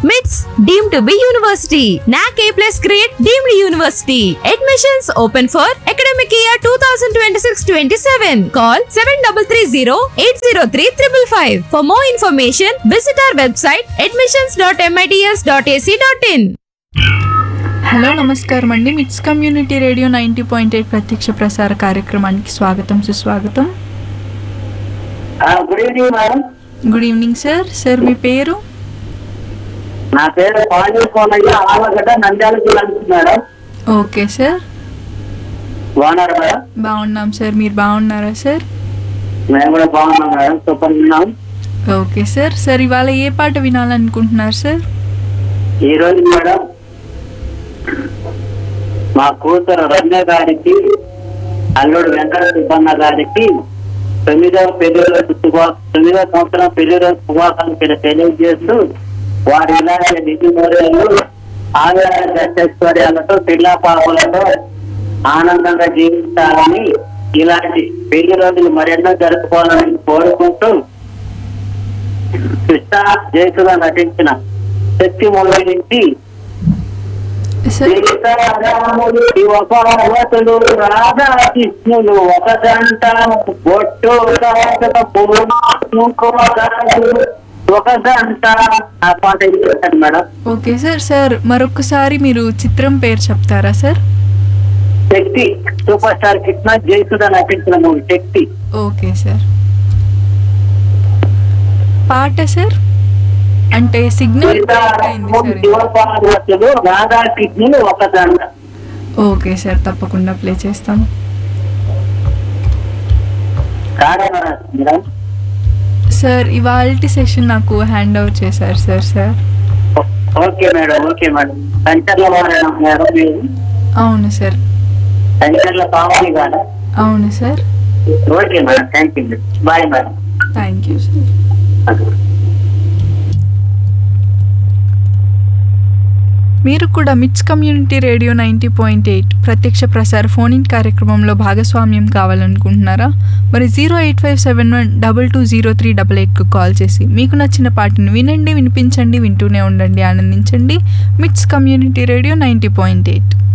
మిట్స్ deem to be university NAAC A plus grade deemed university admissions open for academic year two thousand twenty six twenty seven call seven double three zero eight zero three triple five for more information visit our website admissions dot MITS dot AC dot in hello నమస్కారం అండి MITS community radio ninety point eight ప్రత్యక్ష ప్రసార కార్యక్రమానికి స్వాగతం సుస్వాగతం good evening madam good evening sir sir మీ పేరు నా పేరు పాండ్య కోనయ్య ఆలగడ్డ నంద్యాల జిల్లా నుంచి మేడం ఓకే సార్ బాగున్నారు మేడం బాగున్నాం సార్ మీరు బాగున్నారా సార్ మేము కూడా బాగున్నాం మేడం సూపర్ ఉన్నాం ఓకే సార్ సార్ ఇవాళ ఏ పాట వినాలనుకుంటున్నారు సార్ ఈ రోజు మేడం మా కూతురు రమ్య గారికి అల్లుడు వెంకట సుబ్బన్న గారికి తొమ్మిదవ పెళ్లి రోజు శుభా తొమ్మిదవ సంవత్సరం పెళ్లి రోజు శుభాకాంక్షలు తెలియజేస్తూ వారి ఇలాంటి నిధి మర్యాలు ఆదాయ దశైశ్వర్యాలతో పిల్ల పాపలతో ఆనందంగా జీవించాలని ఇలాంటి పెళ్లి రోజులు మరెన్నో జరుపుకోవాలని కోరుకుంటూ కృష్ణ జయసుగా నటించిన శక్తి మూవీ నుంచి సార్ సీతారాములు శివపార్వతులు రాధా కృష్ణులు ఒక గంట బొట్టు కాకట పువ్వు, కుంకుమ గాజులు ఒక గంట ఆ పాట ఇది పెట్టండి మేడం ఓకే సార్ సార్ మరొకసారి మీరు చిత్రం పేరు చెప్తారా sir Shakti super star Krishna Jayasudha నటించిన మూవీ శక్తి ఓకే సార్ పాట సార్ అంటే సిగ్నల్ బ్రేక్ అయింది సీతారాములు సార్ శివపార్వతులు రాధా కృష్ణులు ఒక గంట ఓకే సార్ తప్పకుండా ప్లే చేస్తాం కారణం మేడం సార్ ఇవాల్టి సెషన్ నాకు హ్యాండ్ ఓవర్ చేశారు sir sir okay madam okay madam Kancharla వారేనా మేడం మీరు అవును సార్ కంచర్ల పావని గారు అవును sir okay madam thank you bye madam thank you sir మీరు కూడా MITS community radio ninety point eight ప్రత్యక్ష ప్రసార ఫోన్ ఇన్ కార్యక్రమంలో భాగస్వామ్యం కావాలనుకుంటున్నారా మరి zero eight five seven one double two zero three double ఎయిట్కు కాల్ చేసి మీకు నచ్చిన పాటను వినండి వినిపించండి వింటూనే ఉండండి ఆనందించండి MITS community radio ninety point eight